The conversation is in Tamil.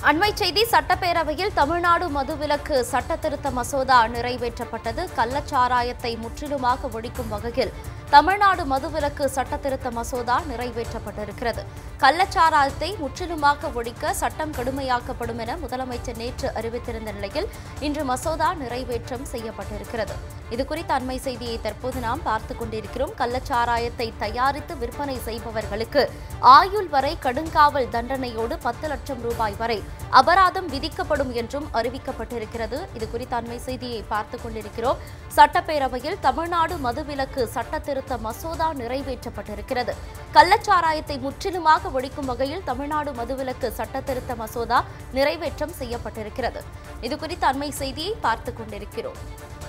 அண்மை செய்தி சட்டப்பேரவையில் தமிழ்நாடு மதுவிலக்கு சட்ட திருத்த மசோதா நிறைவேற்றப்பட்டது கள்ளச்சாராயத்தை முற்றிலுமாக ஒழிக்கும் வகையில் தமிழ்நாடு மதுவிலக்கு சட்ட திருத்த மசோதா நிறைவேற்றப்பட்டிருக்கிறது கள்ளச்சாராயத்தை முற்றிலுமாக ஒழிக்க சட்டம் கடுமையாக்கப்படும் என முதலமைச்சர் நேற்று அறிவித்திருந்த நிலையில் இன்று மசோதா நிறைவேற்றம் செய்யப்பட்டிருக்கிறது இதுகுறித்த அண்மை செய்தியை தற்போது நாம் பார்த்துக் கொண்டிருக்கிறோம் கள்ளச்சாராயத்தை தயாரித்து விற்பனை செய்பவர்களுக்கு ஆயுள் வரை கடுங்காவல் தண்டனையோடு பத்து லட்சம் ரூபாய் வரை அபராதம் விதிக்கப்படும் என்றும் அறிவிக்கப்பட்டிருக்கிறது இது குறித்த அண்மை செய்தியை பார்த்துக் கொண்டிருக்கிறோம் சட்டப்பேரவையில் தமிழ்நாடு மதுவிலக்கு சட்ட திருத்த மசோதா நிறைவேற்றப்பட்டிருக்கிறது கள்ளச்சாராயத்தை முற்றிலுமாக ஒழிக்கும் வகையில் தமிழ்நாடு மதுவிலக்கு சட்ட திருத்த மசோதா நிறைவேற்றம் செய்யப்பட்டிருக்கிறது இது குறித்த அண்மை செய்தியை பார்த்துக் கொண்டிருக்கிறோம்